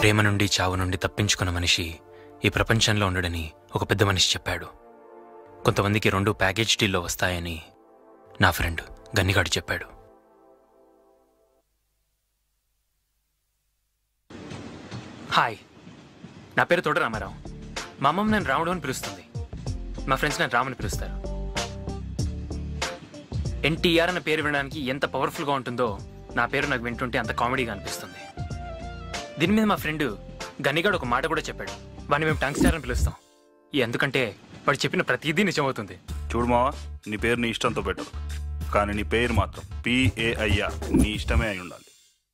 ప్రేమ నుండి చావు నుండి తప్పించుకున్న మనిషి ఈ ప్రపంచంలో ఉండడని ఒక పెద్ద మనిషి చెప్పాడు కొంతమందికి రెండు ప్యాకేజ్ డీల్లో వస్తాయని నా ఫ్రెండ్ గన్నిగాడు చెప్పాడు హాయ్ నా పేరు తోట రామారావు మా అమ్మమ్మ నేను రాముడు అని పిలుస్తుంది మా ఫ్రెండ్స్ నన్ను రామని పిలుస్తారు ఎన్టీఆర్ అన్న పేరు వినడానికి ఎంత పవర్ఫుల్గా ఉంటుందో నా పేరు నాకు వింటుంటే అంత కామెడీగా అనిపిస్తుంది దీని మీద మా ఫ్రెండ్ గన్నిగాడు ఒక మాట కూడా చెప్పాడు వాడిని మేము టంగ్స్టార్ అని పిలుస్తాం ఎందుకంటే వాడు చెప్పిన ప్రతిదీ నిజమవుతుంది చూడు మావా నీ పేరు నీ ఇష్టంతో పెట్టు కానీ నీ పేరు మాత్రం పిఏఐఆర్ నీ ఇష్టమే అయి ఉండాలి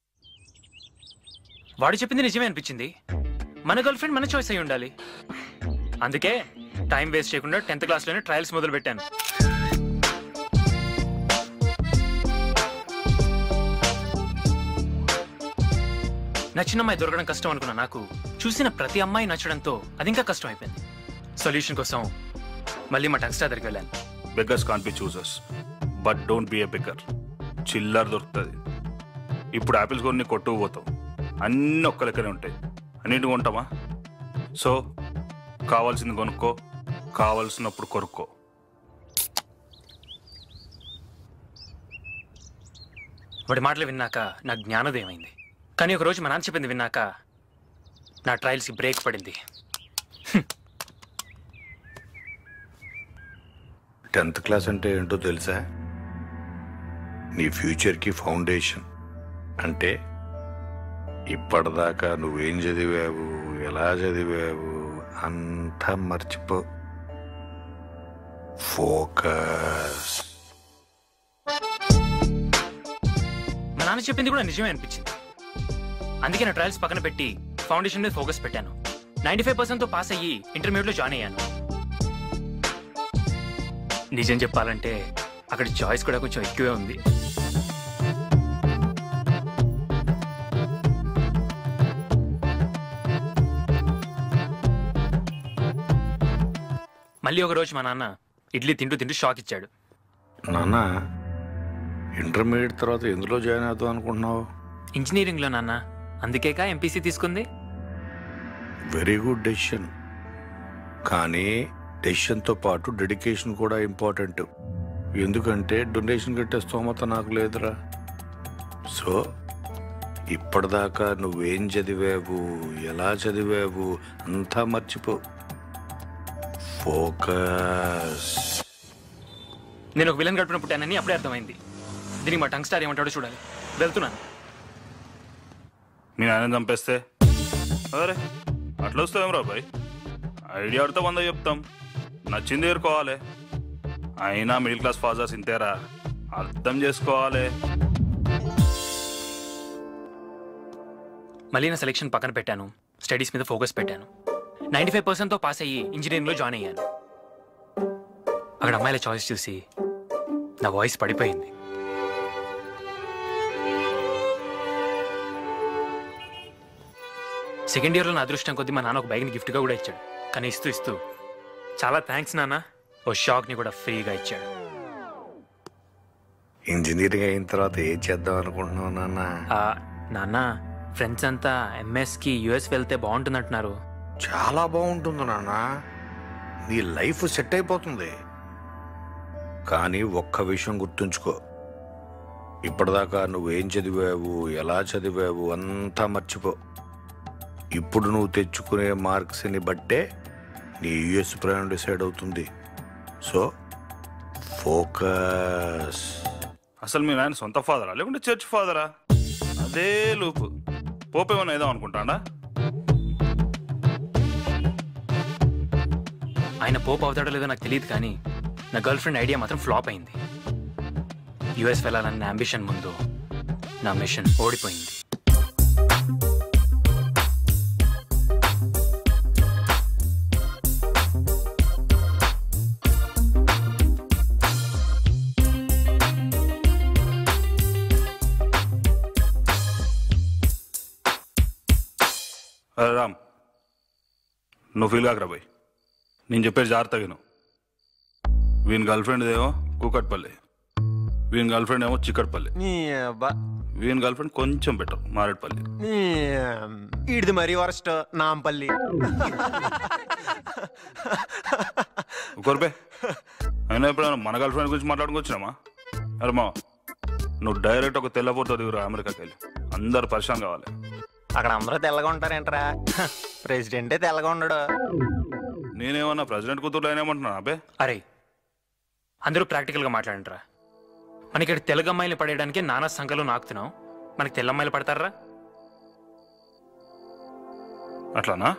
వాడు చెప్పింది నిజమే అనిపించింది మన గర్ల్ ఫ్రెండ్ మన చాయిస్ అయి ఉండాలి అందుకే టైం వేస్ట్ చేయకుండా టెన్త్ క్లాస్లోనే ట్రయల్స్ మొదలు పెట్టాను నచ్చిన అమ్మాయి దొరకడం కష్టం అనుకున్న నాకు చూసిన ప్రతి అమ్మాయి నచ్చడంతో అది ఇంకా కష్టం అయిపోయింది సొల్యూషన్ కోసం మళ్ళీ మా టంగ్స్టా దగ్గరికి వెళ్ళాను beggars can be choosers but don't be a beggar చిల్లర్ దొరుకుతుంది ఇప్పుడు యాపిల్స్ కొన్ని కొట్టుకు పోతావు అన్నీ ఒక్క లెక్కనే ఉంటాయి అన్నింటి కొంటామా సో కావాల్సింది కొనుక్కో కావాల్సినప్పుడు కొనుక్కో వాడి మాటలు విన్నాక నా జ్ఞానోదయం అయింది కానీ ఒక రోజు మా నాన్న చెప్పింది విన్నాక నా ట్రయల్స్కి బ్రేక్ పడింది టెన్త్ క్లాస్ అంటే ఏంటో తెలుసా నీ ఫ్యూచర్కి ఫౌండేషన్ అంటే ఇప్పటిదాకా నువ్వేం చదివావు ఎలా చదివావు అంతా మర్చిపో ఫోకస్ మా నాన్న చెప్పింది కూడా నిజమే అనిపించింది అందుకే నా ట్రయల్స్ పక్కన పెట్టి ఫౌండేషన్ మీద ఫోకస్ పెట్టాను నైంటీ ఫైవ్ పర్సెంట్తో పాస్ అయ్యి ఇంటర్మీడియట్లో జాయిన్ అయ్యాను నిజం చెప్పాలంటే అక్కడ చాయిస్ కూడా కొంచెం ఎక్కువే ఉంది మళ్ళీ ఒక రోజు మా నాన్న ఇడ్లీ తింటూ తింటూ షాక్ ఇచ్చాడు నాన్న ఇంటర్మీడియట్ తర్వాత ఎందులో జాయిన్ అవుతావు అనుకుంటున్నావు ఇంజనీరింగ్లో నాన్న అందుకేకా ఎంపీసీ తీసుకుంది వెరీ గుడ్ డెసిషన్ కానీ డెసిషన్తో పాటు డెడికేషన్ కూడా ఇంపార్టెంట్ ఎందుకంటే డొనేషన్ కట్టే స్తోమత నాకు లేదురా సో ఇప్పటిదాకా నువ్వేం చదివావు ఎలా చదివావు అంతా మర్చిపో ఫోకస్ నేను ఒక విలన్ గడిపిన పుట్టానని అప్పుడే అర్థమైంది దీనికి మా టంగ్ స్టార్ ఏమంటాడో చూడాలి వెళ్తున్నాను మీ నాయన చంపేస్తే అరే అట్లా వస్తావేం రా బాయ్ ఐడియా ఆడితే వంద చెప్తాం నచ్చింది ఏరుకోవాలి అయినా మిడిల్ క్లాస్ ఫాదర్స్ ఇంతేరా అర్థం చేసుకోవాలి మళ్ళీ నా సెలెక్షన్ పక్కన పెట్టాను స్టడీస్ మీద ఫోకస్ పెట్టాను నైంటీ ఫైవ్ పర్సెంట్తో పాస్ అయ్యి ఇంజనీరింగ్లో జాయిన్ అయ్యాను అక్కడ అమ్మాయిల చాయిస్ చూసి నా వాయిస్ పడిపోయింది సెకండ్ ఇయర్లో నా అదృష్టం కొద్దీ మా నాన్న ఒక బైక్ని గిఫ్ట్గా కూడా ఇచ్చాడు కానీ ఇస్తూ ఇస్తూ చాలా థ్యాంక్స్ నాన్న ఓ షాక్ని కూడా ఫ్రీగా ఇచ్చాడు ఇంజనీరింగ్ అయిన తర్వాత ఏం చేద్దాం అనుకుంటున్నావు నాన్న ఆ, నాన్న ఫ్రెండ్స్ అంతా ఎంఎస్కి యుఎస్ వెళ్తే బాగుంటుందంటున్నారు చాలా బాగుంటుంది నాన్న నీ లైఫ్ సెట్ అయిపోతుంది కానీ ఒక్క విషయం గుర్తుంచుకో ఇప్పటిదాకా నువ్వేం చదివావు ఎలా చదివావు అంతా మర్చిపో ఇప్పుడు నువ్వు తెచ్చుకునే మార్క్స్ని బట్టే నీ యుఎస్ ప్రయాణం డిసైడ్ అవుతుంది సో ఫోకస్ అసలు మీ నాయన సొంత ఫాదరా లేకుంటే చర్చ్ ఫాదరా అదే లూపు పోపేమన్నా ఏదో అనుకుంటాడా ఆయన పోప్ అవుతాడో లేదో నాకు తెలియదు కానీ నా గర్ల్ ఫ్రెండ్ ఐడియా మాత్రం ఫ్లాప్ అయింది యుఎస్ వెళ్ళాలన్న అంబిషన్ ముందు నా మిషన్ ఓడిపోయింది అరే రామ్ నువ్వు ఫీల్ కాకరా బాయ్ నేను చెప్పేది జాగ్రత్తగా విను. వీని గర్ల్ ఫ్రెండ్ ఏమో కూకట్పల్లి వీని గర్ల్ ఫ్రెండ్ ఏమో చిక్కట్పల్లి నీ అబ్బా వీని గర్ల్ ఫ్రెండ్ కొంచెం బెటర్ మారేడుపల్లి ఈడిది మరీ వరస్ట్ నాంపల్లి కొరిపే అయినా ఎప్పుడైనా మన గర్ల్ ఫ్రెండ్ గురించి మాట్లాడుకొచ్చినామా అరే మా నువ్వు డైరెక్ట్ ఒక తెల్లపోతో దిగురా అమెరికాకి వెళ్ళి అందరు పరిశ్రమ కావాలి అక్కడ అందరూ తెల్లగా ఉంటారేంట్రా ప్రెసిడెంటే తెల్లగా ఉండడు నేనేమన్నా ప్రెసిడెంట్ కూతురు అయినామంటున్నా అబ్బే అరే అందరూ ప్రాక్టికల్గా మాట్లాడండిరా మనకి ఇక్కడ తెలుగు అమ్మాయిలు పడేయడానికి నానా సంఖ్యలో నాకుతున్నాం మనకి తెల్ల అమ్మాయిలు పడతారా అట్లానా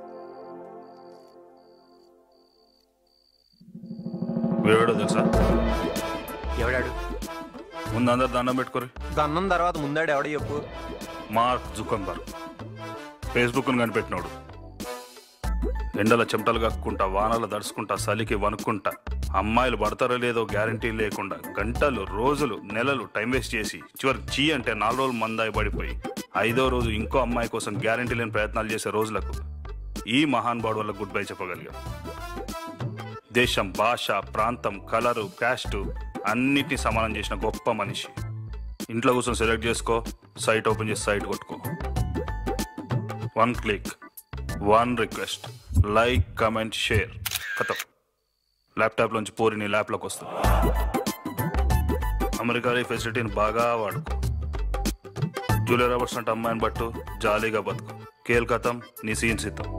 వీడో తెలుసా ఎవడాడు ముందు అందరు దండం పెట్టుకోరు గన్నం తర్వాత ముందాడు ఎవడ చెప్పు మార్క్ జుకంబర్గ్ ఫేస్బుక్ను కనిపెట్టినోడు ఎండల చెమటలు కక్కుంటా వానలు దడుచుకుంటా చలికి వణుక్కుంటా అమ్మాయిలు పడతారో లేదో గ్యారంటీ లేకుండా గంటలు రోజులు నెలలు టైం వేస్ట్ చేసి చివరికి చీ అంటే నాలుగు రోజులు మందాయి పడిపోయి ఐదో రోజు ఇంకో అమ్మాయి కోసం గ్యారంటీ లేని ప్రయత్నాలు చేసే రోజులకు ఈ మహానుభావుడు వల్ల గుడ్ బై చెప్పగలిగాం దేశం భాష ప్రాంతం కలరు క్యాస్టు అన్నిటినీ సమానం చేసిన గొప్ప మనిషి ఇంట్లో కూర్చొని సెలెక్ట్ చేసుకో సైట్ ఓపెన్ చేసి సైట్ కొట్టుకో one click one request like comment share కథం ల్యాప్టాప్ నుంచి పోరి నీ ల్యాప్లోకి వస్తుంది అమెరికాలో ఈ ఫెసిలిటీని బాగా వాడుకో జూలియా రాబర్ట్స్ అంటే అమ్మాయిని బట్టు జాలీగా బతుకు కేల్ కథం నీ సీన్ సిద్ధం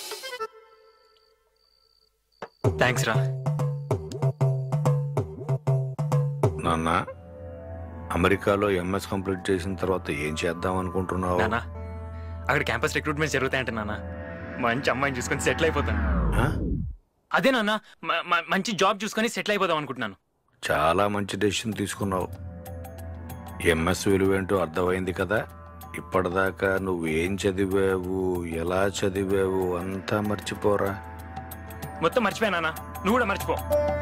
థ్యాంక్స్ రా నాన్న అమెరికాలో ఎంఎస్ కంప్లీట్ చేసిన తర్వాత ఏం చేద్దాం అనుకుంటున్నావు నానా అక్కడ క్యాంపస్ రిక్రూట్మెంట్ జరుగుతాయంట నాన్న మంచి అమ్మాయిని చూసుకొని సెటిల్ అయిపోతాను ఆ? అదే నాన్న మ- మ- మంచి జాబ్ చూసుకొని సెటిల్ అయిపోదాం అనుకుంటున్నాను చాలా మంచి డెసిషన్ తీసుకున్నావు ఎంఎస్ విలువేంటో అర్థమైంది కదా ఇప్పటిదాకా నువ్వేం చదివావు ఎలా చదివావు అంతా మర్చిపోరా మొత్తం మర్చిపోయా నాన్న నువ్వు కూడా మర్చిపో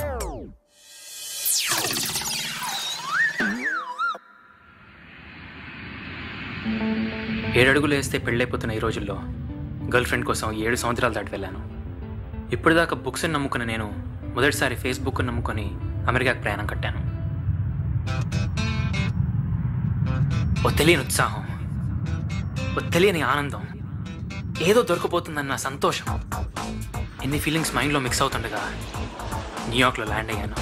ఏడడుగులు వేస్తే పెళ్ళైపోతున్న ఈ రోజుల్లో గర్ల్ ఫ్రెండ్ కోసం ఏడు సంవత్సరాలు దాటి వెళ్ళాను ఇప్పటిదాకా బుక్స్ నమ్ముకున్న నేను మొదటిసారి ఫేస్బుక్ నమ్ముకొని అమెరికాకు ప్రయాణం కట్టాను ఓ తెలియని ఉత్సాహం ఓ తెలియని ఆనందం ఏదో దొరకపోతుందన్న సంతోషం ఎన్ని ఫీలింగ్స్ మైండ్లో మిక్స్ అవుతుండగా న్యూయార్క్లో ల్యాండ్ అయ్యాను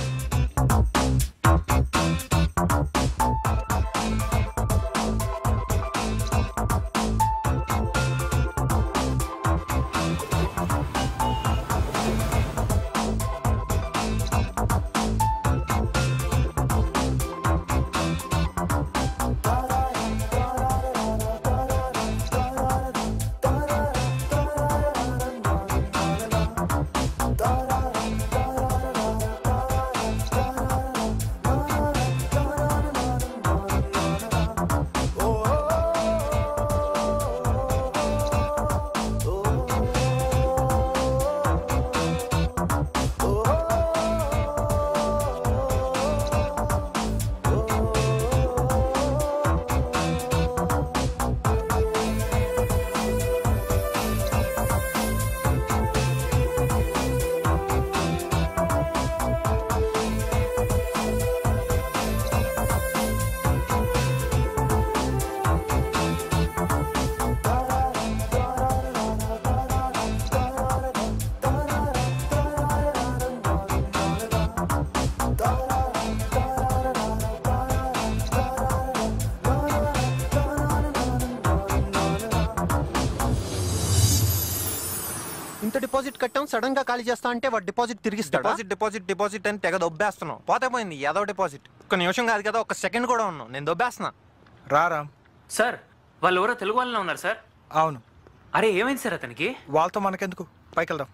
ఇంత డిపాజిట్ కట్టాం సడన్ గా ఖాళీ చేస్తా అంటే వాడు డిపాజిట్ తిరిగి డిపాజిట్ డిపాజిట్ డిపాజిట్ అని తెగ దొబ్బేస్తున్నావు పోతే పోయింది ఏదో డిపాజిట్ ఒక్క నిమిషం కాదు కదా ఒక సెకండ్ కూడా ఉన్నావు నేను దొబ్బేస్తున్నా రారా సార్ వాళ్ళు ఎవరో తెలుగు వాళ్ళలో ఉన్నారు సార్ అవును అరే ఏమైంది సార్ అతనికి వాళ్ళతో మనకెందుకు పైకి వెళ్దాం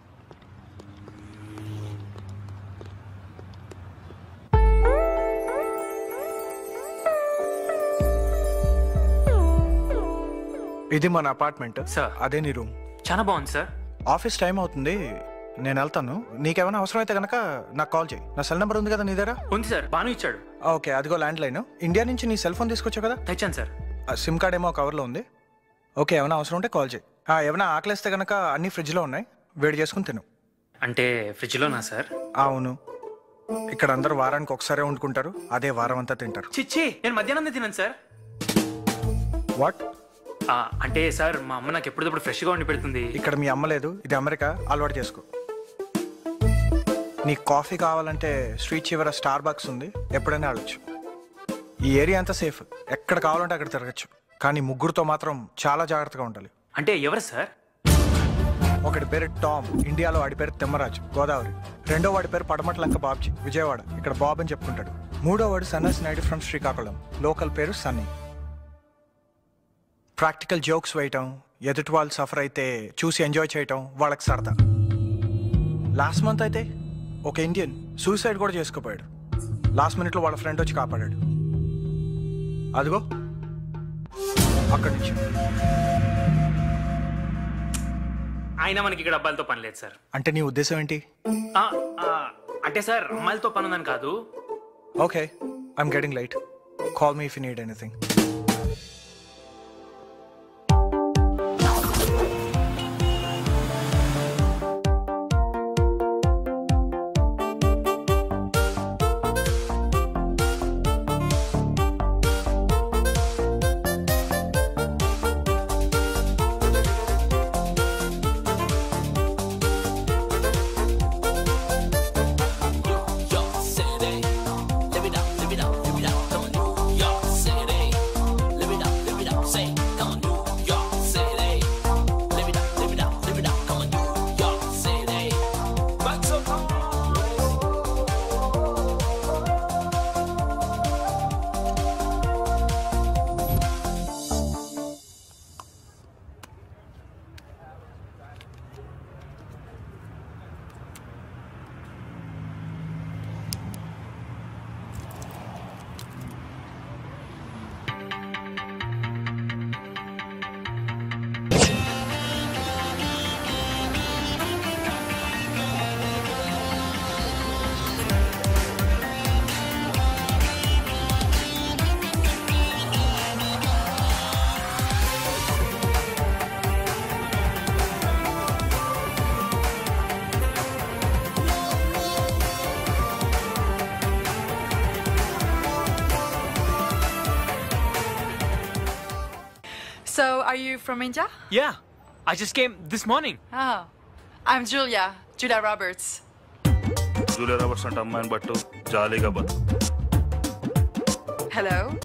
ఇది మన అపార్ట్మెంట్ సార్. అదే నీ రూమ్ చాలా బాగుంది సార్ ఆఫీస్ టైం అవుతుంది నేను వెళ్తాను నీకేమైనా అవసరం అయితే కనుక నాకు కాల్ చేయి నా సెల్ నెంబర్ ఉంది కదా నీ దగ్గర ఉంది సార్ బాను ఇచ్చాడు ఓకే అదిగో ల్యాండ్ లైన్ ఇండియా నుంచి నీ సెల్ ఫోన్ తీసుకొచ్చావు కదా తెచ్చాను సార్ ఆ సిమ్ కార్డ్ ఏమో కవర్లో ఉంది ఓకే ఏమైనా అవసరం ఉంటే కాల్ చేయి ఆ, ఏమైనా ఆకలిస్తే కనుక అన్ని ఫ్రిడ్జ్లో ఉన్నాయి వేడి చేసుకుని తిను అంటే ఫ్రిడ్జ్లోనా సార్ అవును ఇక్కడ అందరూ వారానికి ఒకసారే వండుకుంటారు అదే వారం అంతా తింటారు చిచ్చి నేను మధ్యాహ్నం తిన్నాను సార్ వాట్ ఆ, అంటే సార్ మా అమ్మ నాకు ఎప్పుడప్పుడు ఫ్రెష్గా వండి పెడుతుంది ఇక్కడ మీ అమ్మ లేదు ఇది అమెరికా అలవాటు చేసుకో నీకు కాఫీ కావాలంటే స్ట్రీట్ చివర స్టార్ బాక్స్ ఉంది ఎప్పుడైనా ఆడొచ్చు ఈ ఏరియా అంతా సేఫ్ ఎక్కడ కావాలంటే అక్కడ తిరగచ్చు కానీ ముగ్గురుతో మాత్రం చాలా జాగ్రత్తగా ఉండాలి అంటే ఎవరు సార్ ఒకటి పేరు టామ్ ఇండియాలో వాడి పేరు తిమ్మరాజు గోదావరి రెండో వాడి పేరు పడమట్లంక బాబ్జీ విజయవాడ ఇక్కడ బాబ్ అని చెప్పుకుంటాడు మూడో వాడు సన్నస్ నైట్ ఫ్రమ్ శ్రీకాకుళం లోకల్ పేరు సన్నీ ప్రాక్టికల్ జోక్స్ వేయటం ఎదుటి వాళ్ళు సఫర్ అయితే చూసి ఎంజాయ్ చేయటం వాళ్ళకి సరదా లాస్ట్ మంత్ అయితే ఒక ఇండియన్ సూసైడ్ కూడా చేసుకోపోయాడు లాస్ట్ మినిట్లో వాళ్ళ ఫ్రెండ్ వచ్చి కాపాడాడు అదిగో అక్కడి నుంచి అయినా మనకి ఇక్కడ అబ్బాయిలతో పని లేదు సార్ అంటే నీ ఉద్దేశం ఏంటి ఆ, ఆ, అంటే సార్ అమ్మాయిలతో పని ఉందని కాదు okay I'm getting light call me if you need anything York City. Live it up, live it up, live it up. Come on, New York City. Live it up, live it up. Say, come on, New York City. Live it up, live it up, live it up. Come on, New York City. Back so So, are you from India? Yeah I just came this morning Oh, I'm Julia, Julia Roberts. Julia Roberts అంటే అమ్మాయిని బట్టు జాలీగా బతు Hello,